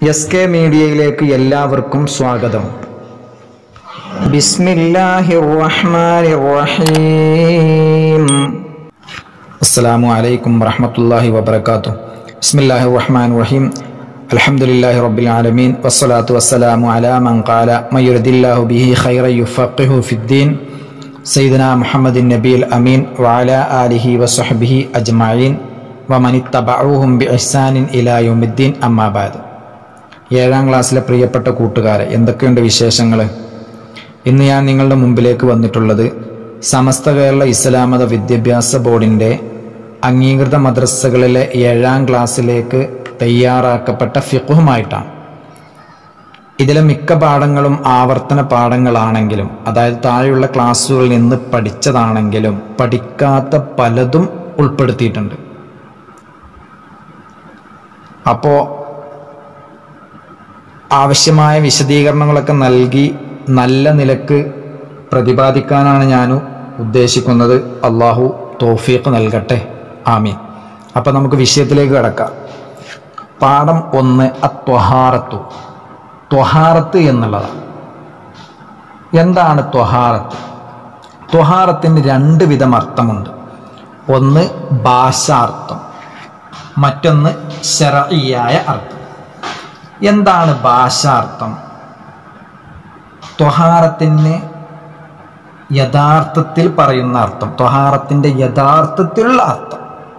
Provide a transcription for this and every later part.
S K മീഡിയയിലേക്ക് എല്ലാവർക്കും സ്വാഗതം ബിസ്മില്ലാഹിർ റഹ്മാനിർ റഹീം അസ്സലാമു അലൈക്കും വറഹ്മത്തുള്ളാഹി വബറകാതുഹു ബിസ്മില്ലാഹിർ റഹ്മാനിർ റഹീം അൽഹംദുലില്ലാഹി റബ്ബിൽ ആലമീൻ വസ്സലാത്തു വസ്സലാമു അലാ മൻ ഖാല മയുരിദില്ലാഹു ബിഹി ഖൈറൻ യുഫഖിഹു ഫിദ്ദീൻ സയ്യിദന മുഹമ്മദിൻ നബിയിൽ അമീൻ വഅലാ ആലിഹി വസ്വഹ്ബിഹി അജ്മഈൻ വമനിത്തബഅൂഹും ബിഇഹ്സാനിൻ ഇലാ യൗമിദ്ദീൻ അമ്മാ ബഅദ് ഏഴാം ക്ലാസ്സിലെ പ്രിയപ്പെട്ട കൂട്ടുകാരെ എന്തൊക്കെയുണ്ട് വിശേഷങ്ങൾ ഇന്ന് ഞാൻ നിങ്ങളുടെ മുമ്പിലേക്ക് വന്നിട്ടുള്ളത് സമസ്ത കേരള ഇസ്ലാമത വിദ്യാഭ്യാസ ബോർഡിൻ്റെ അംഗീകൃത മദ്രസകളിലെ ഏഴാം ക്ലാസ്സിലേക്ക് തയ്യാറാക്കപ്പെട്ട ഫിഖുമായിട്ടാണ് ഇതിലെ മിക്ക പാഠങ്ങളും ആവർത്തന പാഠങ്ങളാണെങ്കിലും അതായത് താഴെയുള്ള ക്ലാസ്സുകളിൽ നിന്ന് പഠിച്ചതാണെങ്കിലും പഠിക്കാത്ത പലതും ഉൾപ്പെടുത്തിയിട്ടുണ്ട് അപ്പോൾ ആവശ്യമായ വിശദീകരണങ്ങളൊക്കെ നൽകി നല്ല നിലക്ക് പ്രതിപാദിക്കാനാണ് ഞാൻ ഉദ്ദേശിക്കുന്നത് അള്ളാഹു തോഫീഖ് നൽകട്ടെ ആമീൻ അപ്പം നമുക്ക് വിഷയത്തിലേക്ക് കിടക്കാം പാഠം ഒന്ന് അത്വഹാറത്തു ത്വഹാറത്ത് എന്നുള്ളതാണ് എന്താണ് ത്വഹാറത്ത് ത്വഹാറത്തിന് രണ്ട് വിധം അർത്ഥമുണ്ട് ഒന്ന് ഭാഷാർത്ഥം മറ്റൊന്ന് ശരഈയായ അർത്ഥം എന്താണ് ഭാഷാർത്ഥം ത്വഹാറത്തിന് യഥാർത്ഥത്തിൽ പറയുന്ന അർത്ഥം ത്വഹാറത്തിൻ്റെ യഥാർത്ഥത്തിലുള്ള അർത്ഥം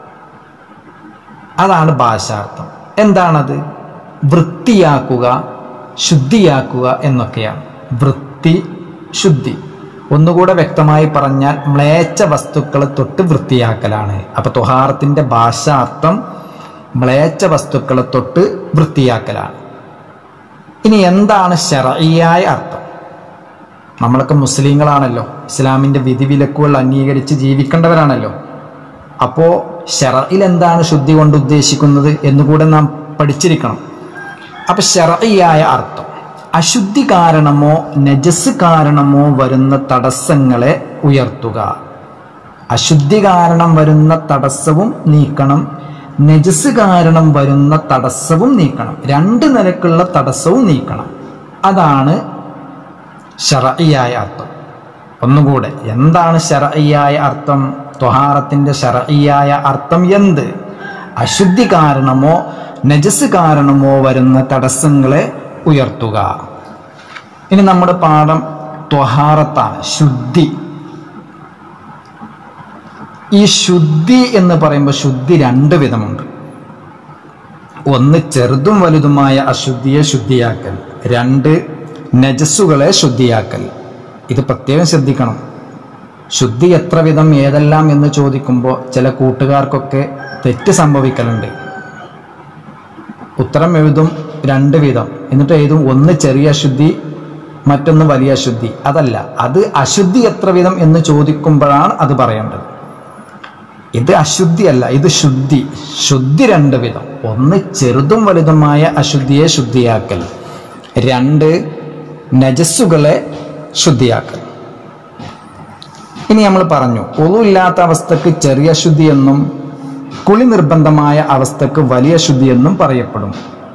അതാണ് ഭാഷാർത്ഥം എന്താണത് വൃത്തിയാക്കുക ശുദ്ധിയാക്കുക എന്നൊക്കെയാണ് വൃത്തി ശുദ്ധി ഒന്നുകൂടെ വ്യക്തമായി പറഞ്ഞാൽ മ്ലേച്ഛ വസ്തുക്കളെ തൊട്ട് വൃത്തിയാക്കലാണ് അപ്പൊ ത്വഹാറത്തിന്റെ ഭാഷാർത്ഥം മ്ലേച്ഛ വസ്തുക്കളെ തൊട്ട് വൃത്തിയാക്കലാണ് ഇനി എന്താണ് ശരഈയായ അർത്ഥം നമ്മളൊക്കെ മുസ്ലിങ്ങളാണല്ലോ ഇസ്ലാമിന്റെ വിധിവിലക്കുകൾ അംഗീകരിച്ച് ജീവിക്കേണ്ടവരാണല്ലോ അപ്പോൾ ഷെറയിൽ എന്താണ് ശുദ്ധി കൊണ്ട് ഉദ്ദേശിക്കുന്നത് എന്നുകൂടെ നാം പഠിച്ചിരിക്കണം അപ്പൊ ഷെറയായ അർത്ഥം അശുദ്ധി കാരണമോ നജസ് കാരണമോ വരുന്ന തടസ്സങ്ങളെ ഉയർത്തുക അശുദ്ധി കാരണം വരുന്ന തടസ്സവും നീക്കണം നജസ് കാരണം വരുന്ന തടസ്സവും നീക്കണം രണ്ട് നിലക്കുള്ള തടസ്സവും നീക്കണം അതാണ് ഷറയായ അർത്ഥം ഒന്നുകൂടെ എന്താണ് ഷറയായ അർത്ഥം ത്വഹാറത്തിന്റെ ഷറയായ അർത്ഥം എന്ത് അശുദ്ധി കാരണമോ നജസ് കാരണമോ വരുന്ന തടസ്സങ്ങളെ ഉയർത്തുക ഇനി നമ്മുടെ പാഠം ത്വഹാറത്താണ് ശുദ്ധി ഈ ശുദ്ധി എന്ന് പറയുമ്പോൾ ശുദ്ധി രണ്ട് വിധമുണ്ട് ഒന്ന് ചെറുതും വലുതുമായ അശുദ്ധിയെ ശുദ്ധിയാക്കൽ രണ്ട് നജസ്സുകളെ ശുദ്ധിയാക്കൽ ഇത് പ്രത്യേകം ശ്രദ്ധിക്കണം ശുദ്ധി എത്ര വിധം ഏതെല്ലാം എന്ന് ചോദിക്കുമ്പോൾ ചില കൂട്ടുകാർക്കൊക്കെ തെറ്റ് സംഭവിക്കലുണ്ട് ഉത്തരം എഴുതും രണ്ട് വിധം എന്നിട്ട് എഴുതും ഒന്ന് ചെറിയ അശുദ്ധി മറ്റൊന്ന് വലിയ അശുദ്ധി അതല്ല അത് അശുദ്ധി എത്ര വിധം എന്ന് ചോദിക്കുമ്പോഴാണ് അത് പറയേണ്ടത് ഇത് അശുദ്ധിയല്ല ഇത് ശുദ്ധി ശുദ്ധി രണ്ട് വിധം ഒന്ന് ചെറുതും വലുതുമായ അശുദ്ധിയെ ശുദ്ധിയാക്കൽ രണ്ട് നജസ്സുകളെ ശുദ്ധിയാക്കൽ ഇനി നമ്മൾ പറഞ്ഞു ഒളില്ലാത്ത അവസ്ഥക്ക് ചെറിയ ശുദ്ധി എന്നും കുളി നിർബന്ധമായ അവസ്ഥക്ക് വലിയ ശുദ്ധി എന്നും പറയപ്പെടും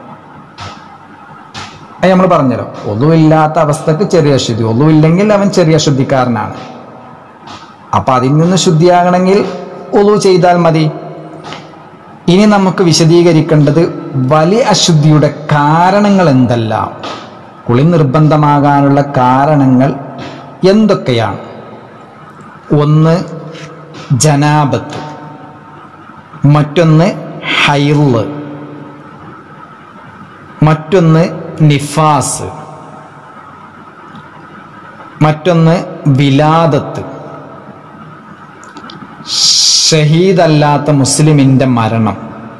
അത് നമ്മൾ പറഞ്ഞല്ലോ ഒന്നുമില്ലാത്ത അവസ്ഥക്ക് ചെറിയ ശുദ്ധി ഒന്നുമില്ലെങ്കിൽ അവൻ ചെറിയ ശുദ്ധിക്കാരനാണ് അപ്പൊ അതിൽ നിന്ന് ശുദ്ധിയാകണമെങ്കിൽ ഒളു ചെയ്താൽ മതി ഇനി നമുക്ക് വിശദീകരിക്കേണ്ടത് വലിയ അശുദ്ധിയുടെ കാരണങ്ങൾ എന്തെല്ലാം കുളി നിർബന്ധമാകാനുള്ള കാരണങ്ങൾ എന്തൊക്കെയാണ് ഒന്ന് ജനാബത്ത് മറ്റൊന്ന് ഹൈറ് മറ്റൊന്ന് നിഫാസ് മറ്റൊന്ന് വിലാദത്ത് ഷഹീദല്ലാത്ത മുസ്ലിമിന്റെ മരണം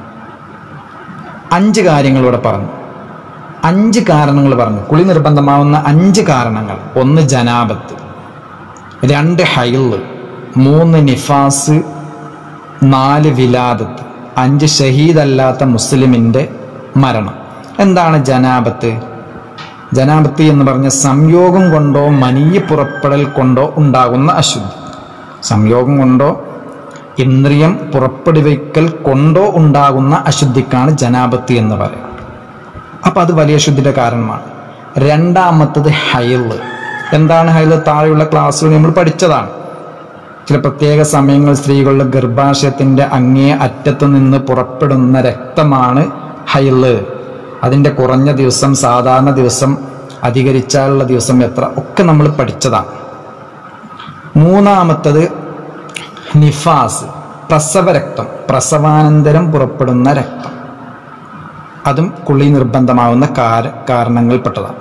അഞ്ച് കാര്യങ്ങൾ ഇവിടെ പറഞ്ഞു അഞ്ച് കാരണങ്ങൾ പറഞ്ഞു കുളി നിർബന്ധമാവുന്ന അഞ്ച് കാരണങ്ങൾ ഒന്ന് ജനാബത്ത് രണ്ട് ഹൈള് മൂന്ന് നിഫാസ് നാല് വിലാദത്ത് അഞ്ച് ഷഹീദല്ലാത്ത മുസ്ലിമിന്റെ മരണം എന്താണ് ജനാബത്ത് ജനാബത്ത് എന്ന് പറഞ്ഞ സംയോഗം കൊണ്ടോ മനീയ പുറപ്പെടൽ കൊണ്ടോ ഉണ്ടാകുന്ന അശുദ്ധി സംയോഗം കൊണ്ടോ ഇന്ദ്രിയം പുറപ്പെടുവിക്കൽ കൊണ്ടോ ഉണ്ടാകുന്ന അശുദ്ധിക്കാണ് ജനാപത്തി എന്ന് പറയുന്നത് അപ്പൊ അത് വലിയ ശുദ്ധിയുടെ കാരണമാണ് രണ്ടാമത്തത് ഹൈള് എന്താണ് ഹൈള് താഴെയുള്ള ക്ലാസ്സുകൾ നമ്മൾ പഠിച്ചതാണ് ചില പ്രത്യേക സമയങ്ങൾ സ്ത്രീകളുടെ ഗർഭാശയത്തിന്റെ അങ്ങേ അറ്റത്ത് നിന്ന് പുറപ്പെടുന്ന രക്തമാണ് ഹൈള് അതിന്റെ കുറഞ്ഞ ദിവസം സാധാരണ ദിവസം അധികരിച്ചാലുള്ള ദിവസം എത്ര ഒക്കെ നമ്മൾ പഠിച്ചതാണ് മൂന്നാമത്തത് നിഫാസ് പ്രസവ രക്തം പ്രസവാനന്തരം പുറപ്പെടുന്ന രക്തം അതും കുളി നിർബന്ധമാവുന്ന കാര കാരണങ്ങളിൽപ്പെട്ടതാണ്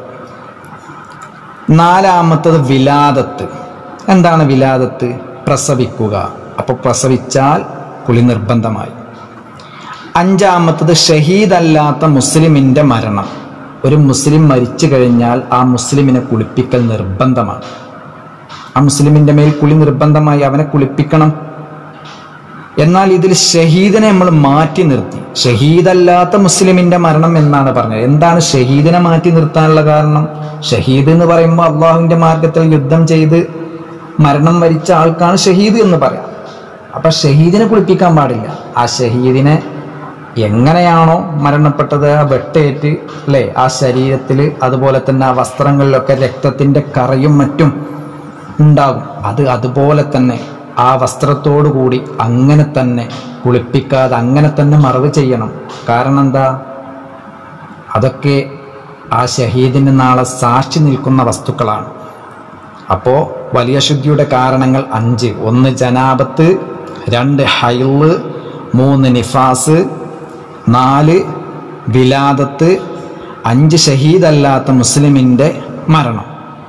നാലാമത്തത് വിലാദത്ത് എന്താണ് വിലാദത്ത് പ്രസവിക്കുക അപ്പോൾ പ്രസവിച്ചാൽ കുളി നിർബന്ധമായി അഞ്ചാമത്തത് ഷഹീദല്ലാത്ത മുസ്ലിമിന്റെ മരണം ഒരു മുസ്ലിം മരിച്ചു കഴിഞ്ഞാൽ ആ മുസ്ലിമിനെ കുളിപ്പിക്കൽ നിർബന്ധമാണ് ആ മുസ്ലിമിന്റെ മേൽ കുളി നിർബന്ധമായി അവനെ കുളിപ്പിക്കണം എന്നാൽ ഇതിൽ ഷഹീദിനെ നമ്മൾ മാറ്റി നിർത്തി ഷഹീദല്ലാത്ത മുസ്ലിമിന്റെ മരണം എന്നാണ് പറഞ്ഞത് എന്താണ് ഷഹീദിനെ മാറ്റി നിർത്താനുള്ള കാരണം ഷഹീദ് എന്ന് പറയുമ്പോൾ അള്ളാഹുവിന്റെ മാർഗത്തിൽ യുദ്ധം ചെയ്ത് മരണം വരിച്ച ആൾക്കാണ് ഷഹീദ് എന്ന് പറയാം അപ്പൊ ഷഹീദിനെ കുളിപ്പിക്കാൻ പാടില്ല ആ ഷഹീദിനെ എങ്ങനെയാണോ മരണപ്പെട്ടത് ആ വെട്ടേറ്റ് അല്ലേ ആ ശരീരത്തിൽ അതുപോലെ തന്നെ ആ വസ്ത്രങ്ങളിലൊക്കെ രക്തത്തിന്റെ കറയും മറ്റും ഉണ്ടാകും അത് അതുപോലെ തന്നെ ആ വസ്ത്രത്തോടു കൂടി അങ്ങനെ തന്നെ കുളിപ്പിക്കാതെ അങ്ങനെ തന്നെ മറവ് ചെയ്യണം കാരണം എന്താ അതൊക്കെ ആ ഷഹീദിന് നാളെ സാക്ഷി നിൽക്കുന്ന വസ്തുക്കളാണ് അപ്പോൾ വലിയ ശുദ്ധിയുടെ കാരണങ്ങൾ അഞ്ച് ഒന്ന് ജനാപത്ത് രണ്ട് ഹൈള് മൂന്ന് നിഫാസ് നാല് വിലാദത്ത് അഞ്ച് ഷഹീദല്ലാത്ത മുസ്ലിമിൻ്റെ മരണം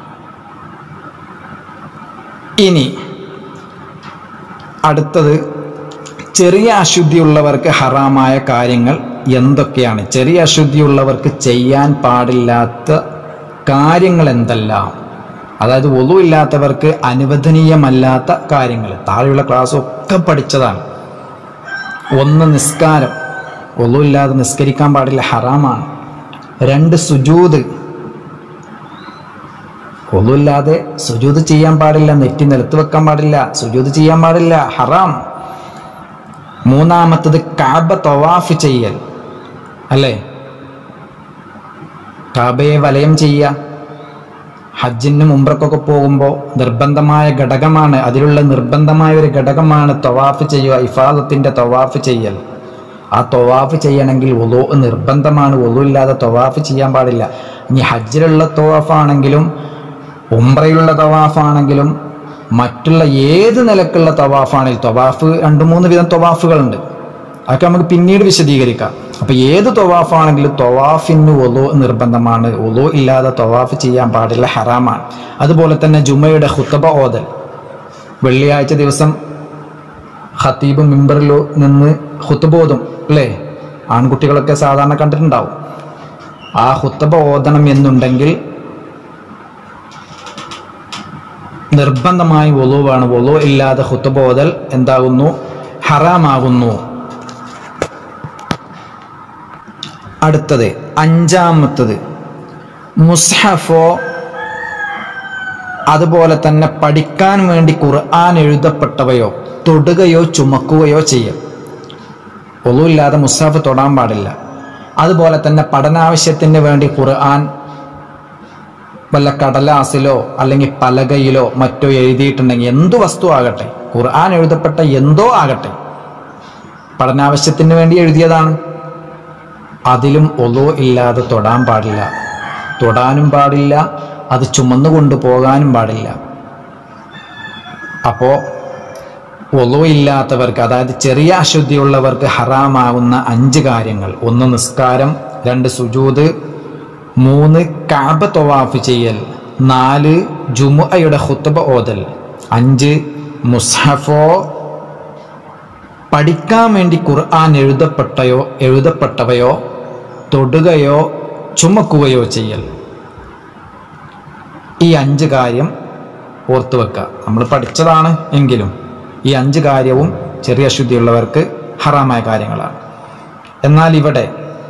ഇനി അടുത്തത് ചെറിയ അശുദ്ധിയുള്ളവർക്ക് ഹറാമായ കാര്യങ്ങൾ എന്തൊക്കെയാണ് ചെറിയ അശുദ്ധിയുള്ളവർക്ക് ചെയ്യാൻ പാടില്ലാത്ത കാര്യങ്ങൾ എന്തെല്ലാം അതായത് ഒതു ഇല്ലാത്തവർക്ക് അനുവദനീയമല്ലാത്ത കാര്യങ്ങൾ താഴെയുള്ള ക്ലാസ് ഒക്കെ പഠിച്ചതാണ് ഒന്ന് നിസ്കാരം ഒതു ഇല്ലാതെ നിസ്കരിക്കാൻ പാടില്ല ഹറാമാണ് രണ്ട് സുജൂത് ഒന്നുമില്ലാതെ സുജൂത് ചെയ്യാൻ പാടില്ല നെറ്റി നിലത്ത് വെക്കാൻ പാടില്ല സുജൂത് ചെയ്യാൻ പാടില്ല ഹറാം മൂന്നാമത്തത് കാബ തവാഫ് ചെയ്യൽ അല്ലേ കാബയെ വലയം ചെയ്യുക ഹജ്ജിന് മുമ്പർക്കൊക്കെ പോകുമ്പോൾ നിർബന്ധമായ ഘടകമാണ് അതിലുള്ള നിർബന്ധമായ ഒരു ഘടകമാണ് തവാഫ് ചെയ്യുക ഇഫാദത്തിന്റെ തവാഫ് ചെയ്യൽ ആ തവാഫ് ചെയ്യണമെങ്കിൽ ഒലോ നിർബന്ധമാണ് ഒലു ഇല്ലാതെ തവാഫ് ചെയ്യാൻ പാടില്ല ഇനി ഹജ്ജിലുള്ള തവാഫാണെങ്കിലും ഉംറയിലുള്ള തവാഫാണെങ്കിലും മറ്റുള്ള ഏത് നിലക്കുള്ള തവാഫാണെങ്കിലും തവാഫ് രണ്ട് മൂന്ന് വിധം തവാഫുകളുണ്ട് അതൊക്കെ നമുക്ക് പിന്നീട് വിശദീകരിക്കാം അപ്പൊ ഏത് തവാഫാണെങ്കിലും തവാഫിന് ഒലോ നിർബന്ധമാണ് ഒലോ ഇല്ലാതെ തവാഫ് ചെയ്യാൻ പാടില്ല ഹറാമാണ് അതുപോലെ തന്നെ ജുമയുടെ ഹുത്തബ ഓതൽ വെള്ളിയാഴ്ച ദിവസം ഖത്തീബ് മിമ്പറിലോ നിന്ന് ഹുത്തബോധം അല്ലേ ആൺകുട്ടികളൊക്കെ സാധാരണ കണ്ടിട്ടുണ്ടാവും ആ ഹുത്തബ ഓതണം എന്നുണ്ടെങ്കിൽ നിർബന്ധമായി വൊലുവാണ് വൊലു ഇല്ലാതെ ഹുത്തബോധൽ എന്താകുന്നു ഹറാമാകുന്നു അടുത്തത് അഞ്ചാമത്തത് മുസ്ഹഫോ അതുപോലെ തന്നെ പഠിക്കാൻ വേണ്ടി ഖുർആൻ എഴുതപ്പെട്ടവയോ തൊടുകയോ ചുമക്കുകയോ ചെയ്യും ഒന്നുമില്ലാതെ മുസ്ഹഫ് തൊടാൻ പാടില്ല അതുപോലെ തന്നെ പഠനാവശ്യത്തിന് വേണ്ടി ഖുർആൻ വല്ല കടലാസിലോ അല്ലെങ്കിൽ പലകയിലോ മറ്റോ എഴുതിയിട്ടുണ്ടെങ്കിൽ എന്തു വസ്തു ആകട്ടെ ഖുർആൻ എഴുതപ്പെട്ട എന്തോ ആകട്ടെ പഠനാവശ്യത്തിന് വേണ്ടി എഴുതിയതാണ് അതിലും ഒലോ ഇല്ലാതെ തൊടാൻ പാടില്ല തൊടാനും പാടില്ല അത് ചുമന്നുകൊണ്ട് പോകാനും പാടില്ല അപ്പോൾ ഒലോ ഇല്ലാത്തവർക്ക് അതായത് ചെറിയ അശുദ്ധിയുള്ളവർക്ക് ഹറാമാകുന്ന അഞ്ച് കാര്യങ്ങൾ ഒന്ന് നിസ്കാരം രണ്ട് സുജൂത് മൂന്ന് കാബ തൊവാഫ് ചെയ്യൽ നാല് ജുമുഅയുടെ ഹുത്തബ ഓതൽ അഞ്ച് മുസ്ഹഫോ പഠിക്കാൻ വേണ്ടി ഖുർആൻ എഴുതപ്പെട്ടയോ എഴുതപ്പെട്ടവയോ തൊടുകയോ ചുമക്കുകയോ ചെയ്യൽ ഈ അഞ്ച് കാര്യം ഓർത്തു വെക്കുക നമ്മൾ പഠിച്ചതാണ് എങ്കിലും ഈ അഞ്ച് കാര്യവും ചെറിയ അശുദ്ധിയുള്ളവർക്ക് ഹറാമായ കാര്യങ്ങളാണ് എന്നാൽ ഇവിടെ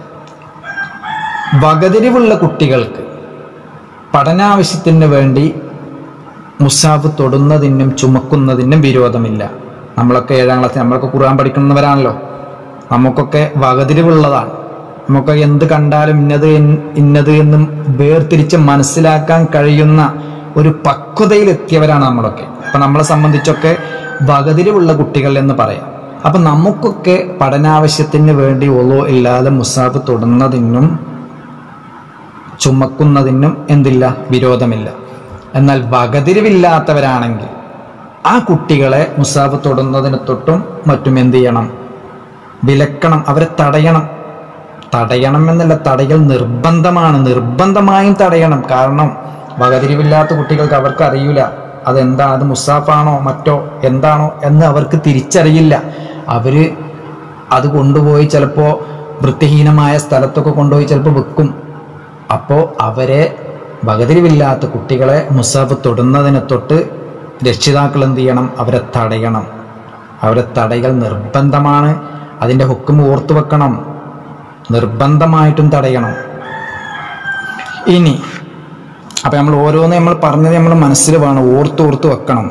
വകതിരിവുള്ള കുട്ടികൾക്ക് പഠനാവശ്യത്തിന് വേണ്ടി മുസാഫ് തൊടുന്നതിനും ചുമക്കുന്നതിനും വിരോധമില്ല നമ്മളൊക്കെ ഏഴാം ക്ലാസ് നമ്മളൊക്കെ ഖുർആൻ പഠിക്കുന്നവരാണല്ലോ നമുക്കൊക്കെ വകതിരിവുള്ളതാണ് നമുക്ക് എന്ത് കണ്ടാലും ഇന്നത് എൻ- ഇന്നത് എന്നും വേർതിരിച്ച് മനസ്സിലാക്കാൻ കഴിയുന്ന ഒരു പക്വതയിലെത്തിയവരാണ് നമ്മളൊക്കെ അപ്പൊ നമ്മളെ സംബന്ധിച്ചൊക്കെ വകതിരിവുള്ള കുട്ടികൾ എന്ന് പറയാം അപ്പൊ നമുക്കൊക്കെ പഠനാവശ്യത്തിന് വേണ്ടി ഒളോ ഇല്ലാതെ മുസാഫ് തൊടുന്നതിനും ചുമക്കുന്നതിനും എന്തില്ല വിരോധമില്ല എന്നാൽ വകതിരിവില്ലാത്തവരാണെങ്കിൽ ആ കുട്ടികളെ മുസാഫ് തൊടുന്നതിന് തൊട്ടും മറ്റും എന്ത് ചെയ്യണം വിലക്കണം അവരെ തടയണം തടയണം എന്നല്ല തടയൽ നിർബന്ധമാണ് നിർബന്ധമായും തടയണം കാരണം വകതിരിവില്ലാത്ത കുട്ടികൾക്ക് അവർക്ക് അറിയില്ല അതെന്താണ് അത് മുസാഫാണോ മറ്റോ എന്താണോ എന്ന് അവർക്ക് തിരിച്ചറിയില്ല അവര് അത് കൊണ്ടുപോയി ചിലപ്പോൾ വൃത്തിഹീനമായ സ്ഥലത്തൊക്കെ കൊണ്ടുപോയി ചിലപ്പോൾ വെക്കും അപ്പോൾ അവരെ വകതിരിവില്ലാത്ത കുട്ടികളെ മുസാഫ് തൊടുന്നതിനെ തൊട്ട് രക്ഷിതാക്കൾ എന്ത് ചെയ്യണം അവരെ തടയണം അവരെ തടയൽ നിർബന്ധമാണ് അതിൻ്റെ ഹുക്കും ഓർത്തു വെക്കണം നിർബന്ധമായിട്ടും തടയണം ഇനി അപ്പൊ നമ്മൾ ഓരോന്ന് നമ്മൾ പറഞ്ഞത് നമ്മൾ മനസ്സിൽ വേണം ഓർത്ത് ഓർത്ത് വെക്കണം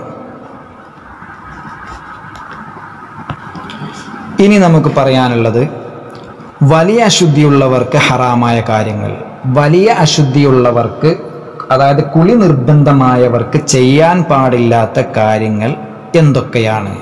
ഇനി നമുക്ക് പറയാനുള്ളത് വലിയ അശുദ്ധിയുള്ളവർക്ക് ഹറാമായ കാര്യങ്ങൾ വലിയ അശുദ്ധിയുള്ളവർക്ക് അതായത് കുളി നിർബന്ധമായവർക്ക് ചെയ്യാൻ പാടില്ലാത്ത കാര്യങ്ങൾ എന്തൊക്കെയാണ്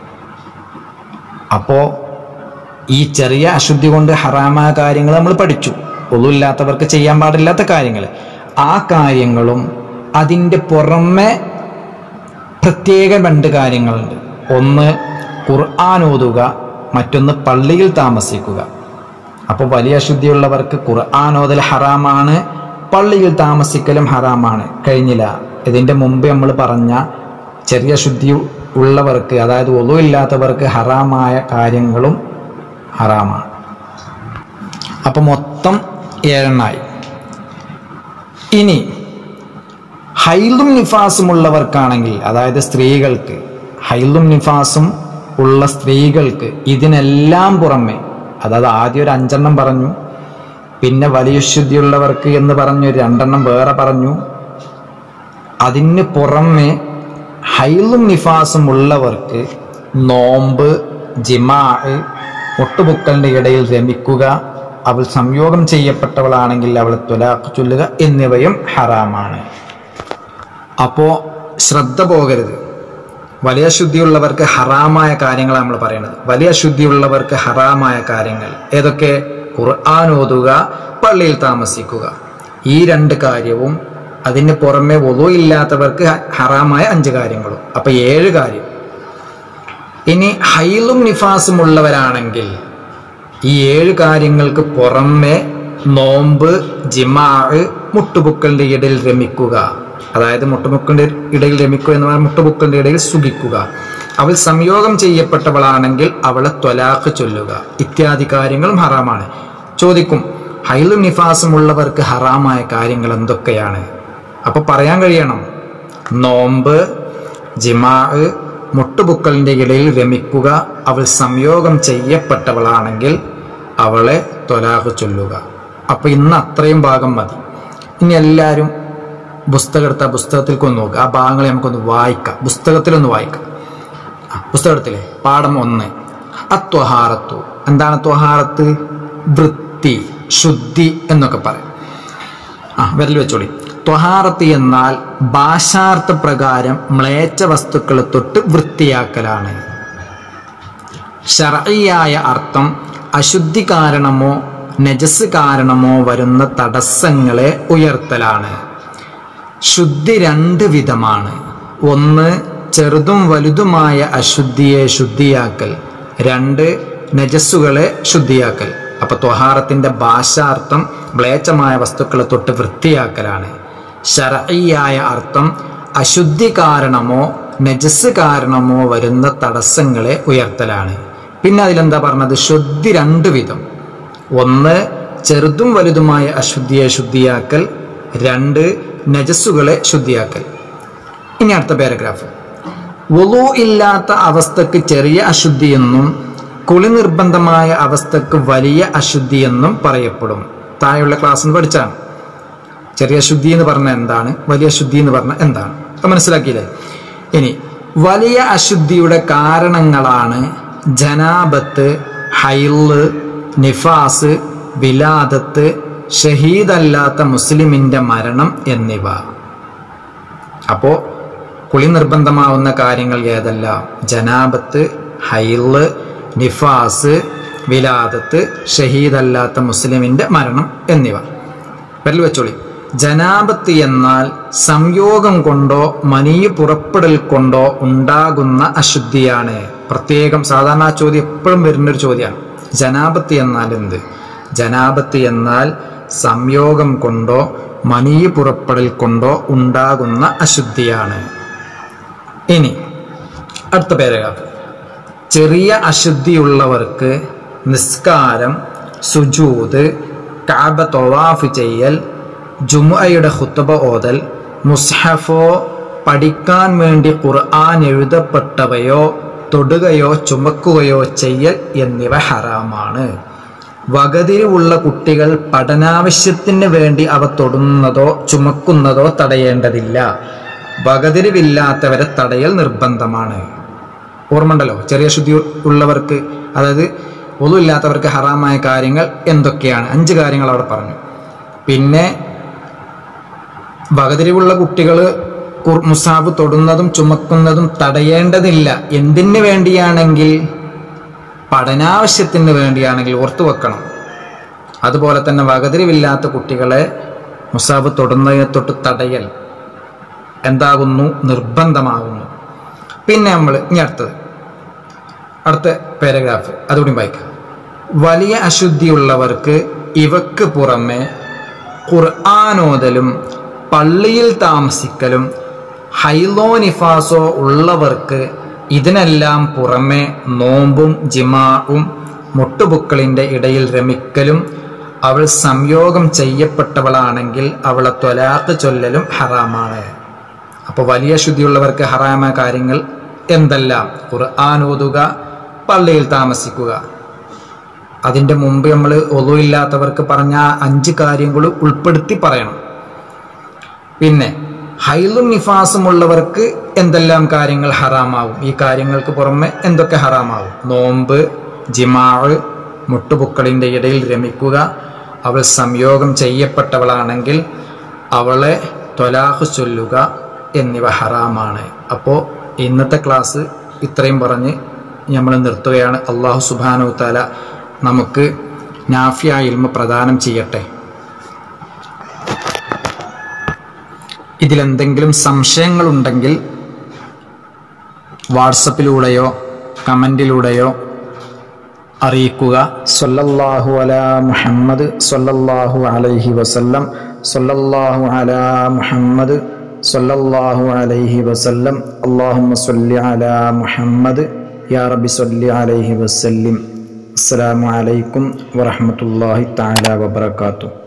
അപ്പോ ഈ ചെറിയ അശുദ്ധി കൊണ്ട് ഹറാമായ കാര്യങ്ങൾ നമ്മൾ പഠിച്ചു ഒന്നുമില്ലാത്തവർക്ക് ചെയ്യാൻ പാടില്ലാത്ത കാര്യങ്ങൾ ആ കാര്യങ്ങളും അതിൻ്റെ പുറമെ പ്രത്യേക രണ്ട് കാര്യങ്ങളുണ്ട് ഒന്ന് ഖുർആൻ ഓതുക മറ്റൊന്ന് പള്ളിയിൽ താമസിക്കുക അപ്പോൾ വലിയ അശുദ്ധിയുള്ളവർക്ക് ഖുർആൻ ഓതൽ ഹറാമാണ് പള്ളിയിൽ താമസിക്കലും ഹറാമാണ് കഴിഞ്ഞില്ല ഇതിൻ്റെ മുമ്പ് നമ്മൾ പറഞ്ഞ ചെറിയ ശുദ്ധി ഉള്ളവർക്ക് അതായത് ഒന്നുമില്ലാത്തവർക്ക് ഹറാമായ കാര്യങ്ങളും ഹറാമാണ് അപ്പം മൊത്തം ഏഴെണ്ണായി ഇനി ഹൈലും നിഫാസും ഉള്ളവർക്കാണെങ്കിൽ അതായത് സ്ത്രീകൾക്ക് ഹൈലും നിഫാസും ഉള്ള സ്ത്രീകൾക്ക് ഇതിനെല്ലാം പുറമെ അതായത് ആദ്യം ഒരു അഞ്ചെണ്ണം പറഞ്ഞു പിന്നെ വലിയ ശുദ്ധിയുള്ളവർക്ക് എന്ന് പറഞ്ഞു ഒരു രണ്ടെണ്ണം വേറെ പറഞ്ഞു അതിന് പുറമെ ഹൈലും നിഫാസും ഉള്ളവർക്ക് നോമ്പ് ജിമാ ഒട്ടുപുക്കളുടെ ഇടയിൽ രമിക്കുക അവൾ സംയോഗം ചെയ്യപ്പെട്ടവളാണെങ്കിൽ അവൾ ത്വലാഖ് ചൊല്ലുക എന്നിവയും ഹറാമാണ് അപ്പോൾ ശ്രദ്ധ പോകരുത് വലിയ ശുദ്ധിയുള്ളവർക്ക് ഹറാമായ കാര്യങ്ങളാണ് നമ്മൾ പറയുന്നത് വലിയ ശുദ്ധിയുള്ളവർക്ക് ഹറാമായ കാര്യങ്ങൾ ഏതൊക്കെ ഖുർആൻ ഓതുക പള്ളിയിൽ താമസിക്കുക ഈ രണ്ട് കാര്യവും അതിന് പുറമെ ഒതു ഇല്ലാത്തവർക്ക് ഹറാമായ അഞ്ച് കാര്യങ്ങളും അപ്പൊ ഏഴ് കാര്യം ഇനി ഹൈലും നിഫാസും ഉള്ളവരാണെങ്കിൽ ഈ ഏഴ് കാര്യങ്ങൾക്ക് പുറമെ നോമ്പ് ജിമാ മുട്ടുപുക്കളുടെ ഇടയിൽ രമിക്കുക അതായത് മുട്ടുമുക്കളുടെ ഇടയിൽ രമിക്കുക എന്ന് പറഞ്ഞാൽ മുട്ടുപുക്കളുടെ ഇടയിൽ സുഖിക്കുക അവൾ സംയോഗം ചെയ്യപ്പെട്ടവളാണെങ്കിൽ അവളെ ത്വലാഖ് ചൊല്ലുക ഇത്യാദി കാര്യങ്ങളും ഹറാമാണ് ചോദിക്കും ഹൈലും നിഫാസും ഉള്ളവർക്ക് ഹറാമായ കാര്യങ്ങൾ എന്തൊക്കെയാണ് അപ്പൊ പറയാൻ കഴിയണം നോമ്പ് ജിമാ മുട്ടുപുക്കളിന്റെ ഇടയിൽ രമിക്കുക അവൾ സംയോഗം ചെയ്യപ്പെട്ടവളാണെങ്കിൽ അവളെ ത്വലാഖ് ചൊല്ലുക അപ്പൊ ഇന്ന് അത്രയും ഭാഗം മതി ഇനി എല്ലാവരും പുസ്തകം എടുത്ത പുസ്തകത്തിലേക്ക് ഒന്ന് നോക്കുക ആ ഭാഗങ്ങളെ നമുക്കൊന്ന് വായിക്കാം പുസ്തകത്തിലൊന്ന് വായിക്കാം ആ, പുസ്തകത്തിലെ പാഠം ഒന്ന് അത്വഹാറത്തു എന്താണ് ത്വഹാറത്ത് വൃത്തി ശുദ്ധി എന്നൊക്കെ പറയും ആ വിരൽ വെച്ചോളി ത്വഹാറത്ത് എന്നാൽ ഭാഷാർത്ഥ പ്രകാരം മ്ലേച്ഛ വസ്തുക്കളെ തൊട്ട് വൃത്തിയാക്കലാണ് ഷർഈയായ അർത്ഥം അശുദ്ധി കാരണമോ നജസ് കാരണമോ വരുന്ന തടസ്സങ്ങളെ ഉയർത്തലാണ് ശുദ്ധി രണ്ട് വിധമാണ് ഒന്ന് ചെറുതും വലുതുമായ അശുദ്ധിയെ ശുദ്ധിയാക്കൽ രണ്ട് നജസ്സുകളെ ശുദ്ധിയാക്കൽ അപ്പൊ ത്വഹാറത്തിന്റെ ഭാഷാർത്ഥം മ്ലേച്ഛമായ വസ്തുക്കളെ തൊട്ട് വൃത്തിയാക്കലാണ് ശരഈയായ അർത്ഥം അശുദ്ധി കാരണമോ നജസ് കാരണമോ വരുന്ന തടസ്സങ്ങളെ ഉയർത്തലാണ് പിന്നെ അതിലെന്താ പറഞ്ഞത് ശുദ്ധി രണ്ട് വിധം ഒന്ന് ചെറുതും വലുതുമായ അശുദ്ധിയെ ശുദ്ധിയാക്കൽ രണ്ട് നജസ്സുകളെ ശുദ്ധിയാക്കൽ ഇനി അടുത്ത പാരഗ്രാഫ് വുളു ഇല്ലാത്ത അവസ്ഥക്ക് ചെറിയ അശുദ്ധി എന്നും കുളി നിർബന്ധമായ അവസ്ഥക്ക് വലിയ അശുദ്ധി എന്നും പറയപ്പെടും താഴെയുള്ള ക്ലാസ്സിൽ പഠിച്ചാണ് ചെറിയ ശുദ്ധി എന്ന് പറഞ്ഞാൽ എന്താണ് വലിയ ശുദ്ധി എന്ന് പറഞ്ഞാൽ എന്താണ് അപ്പൊ മനസ്സിലാക്കിയില്ലേ ഇനി വലിയ അശുദ്ധിയുടെ കാരണങ്ങളാണ് ജനാബത്ത് ഹൈല് നിഫാസ് വിലാദത്ത് ഷഹീദല്ലാത്ത മുസ്ലിമിന്റെ മരണം എന്നിവ അപ്പോ കുളി നിർബന്ധമാവുന്ന കാര്യങ്ങൾ ഏതെല്ലാം ജനാബത്ത് ഹൈല് നിഫാസ് വിലാദത്ത് ഷഹീദല്ലാത്ത മുസ്ലിമിന്റെ മരണം എന്നിവ വിരൽ വെച്ചോളി ജനാബത്ത് എന്നാൽ സംയോഗം കൊണ്ടോ മനീയ പുറപ്പെടൽ കൊണ്ടോ ഉണ്ടാകുന്ന അശുദ്ധിയാണ് പ്രത്യേകം സാധാരണ ആ ചോദ്യം എപ്പോഴും വരുന്നൊരു ചോദ്യമാണ് ജനാബത്ത് എന്നാൽ എന്ത് ജനാബത്ത് എന്നാൽ സംയോഗം കൊണ്ടോ മനീയ പുറപ്പെടൽ കൊണ്ടോ ഉണ്ടാകുന്ന അശുദ്ധിയാണ് ഇനി അടുത്ത പാരഗ്രാഫ് ചെറിയ അശുദ്ധിയുള്ളവർക്ക് നിസ്കാരം സുജൂത് കാബ തൊവാഫ് ചെയ്യൽ ജുമുഅയുടെ ഖുത്തബ ഓതൽ മുസ്ഹഫോ പഠിക്കാൻ വേണ്ടി ഖുർആൻ എഴുതപ്പെട്ടവയോ തൊടുകയോ ചുമക്കുകയോ ചെയ്യൽ എന്നിവ ഹറാമാണ് വകതിരിവുള്ള കുട്ടികൾ പഠനാവശ്യത്തിന് വേണ്ടി അവ തൊടുന്നതോ ചുമക്കുന്നതോ തടയേണ്ടതില്ല വകതിരിവില്ലാത്തവരെ തടയൽ നിർബന്ധമാണ് ഓർമ്മണ്ടല്ലോ ചെറിയ ശുദ്ധി ഉള്ളവർക്ക് അതായത് ഒന്നുമില്ലാത്തവർക്ക് ഹറാമായ കാര്യങ്ങൾ എന്തൊക്കെയാണ് അഞ്ച് കാര്യങ്ങൾ അവിടെ പറഞ്ഞു പിന്നെ വകതിരിവുള്ള കുട്ടികൾ മുസാബ് തൊടുന്നതും ചുമക്കുന്നതും തടയേണ്ടതില്ല എന്തിനു വേണ്ടിയാണെങ്കിൽ പഠനാവശ്യത്തിന് വേണ്ടിയാണെങ്കിൽ ഓർത്തു വെക്കണം അതുപോലെ തന്നെ വകതിരിവില്ലാത്ത കുട്ടികളെ മുസാബ് തൊടുന്നതിനെ തൊട്ട് തടയൽ എന്താകുന്നു നിർബന്ധമാകുന്നു പിന്നെ നമ്മൾ ഇനി അടുത്തത് അടുത്ത പാരഗ്രാഫ് അതുകൂടി വായിക്കാം വലിയ അശുദ്ധിയുള്ളവർക്ക് ഇവക്ക് പുറമെ ഖുർആാനോദലും പള്ളിയിൽ താമസിക്കലും ഹൈലോ നിഫാസോ ഉള്ളവർക്ക് ഇതിനെല്ലാം പുറമെ നോമ്പും ജിമാവും മുട്ടുപുക്കളിൻ്റെ ഇടയിൽ രമിക്കലും അവൾ സംയോഗം ചെയ്യപ്പെട്ടവളാണെങ്കിൽ അവളെ ത്വലാത്ത് ചൊല്ലലും ഹറാമാണ് അപ്പോൾ വലിയ ശുദ്ധിയുള്ളവർക്ക് ഹറാമായ കാര്യങ്ങൾ എന്തെല്ലാം ഖുർആൻ ഓതുക പള്ളിയിൽ താമസിക്കുക അതിൻ്റെ മുമ്പ് നമ്മൾ ഒതുവില്ലാത്തവർക്ക് പറഞ്ഞ ആ അഞ്ച് കാര്യങ്ങൾ ഉൾപ്പെടുത്തി പറയണം പിന്നെ ഹൈലും നിഫാസും ഉള്ളവർക്ക് എന്തെല്ലാം കാര്യങ്ങൾ ഹറാമാവും ഈ കാര്യങ്ങൾക്ക് പുറമെ എന്തൊക്കെ ഹറാമാവും നോമ്പ് ജിമാവ് മുട്ടുപുക്കളിൻ്റെ ഇടയിൽ രമിക്കുക അവൾ സംയോഗം ചെയ്യപ്പെട്ടവളാണെങ്കിൽ അവളെ ത്വലാഹ് ചൊല്ലുക എന്നിവ ഹറാമാണ് അപ്പോൾ ഇന്നത്തെ ക്ലാസ് ഇത്രയും പറഞ്ഞ് നമ്മൾ നിർത്തുകയാണ് അള്ളാഹു സുബാനു താല നമുക്ക് നാഫിയ ഇൽമ പ്രദാനം ചെയ്യട്ടെ ഇതിലെന്തെങ്കിലും സംശയങ്ങളുണ്ടെങ്കിൽ വാട്സപ്പിലൂടെയോ കമൻറ്റിലൂടെയോ അറിയിക്കുക സല്ലല്ലാഹു അലാ മുഹമ്മദ് സല്ലല്ലാഹു അലൈഹി വസല്ലം സല്ലല്ലാഹു അലാ മുഹമ്മദ് സല്ലല്ലാഹു അലൈഹി വസല്ലം അല്ലാഹുമ്മ സല്ലി അലാ മുഹമ്മദ് യാ റബ്ബി സല്ലി അലൈഹി വസല്ലിം അസ്സലാമു അലൈക്കും വറഹ്മത്തുള്ളാഹി തആല വബറകാതുഹു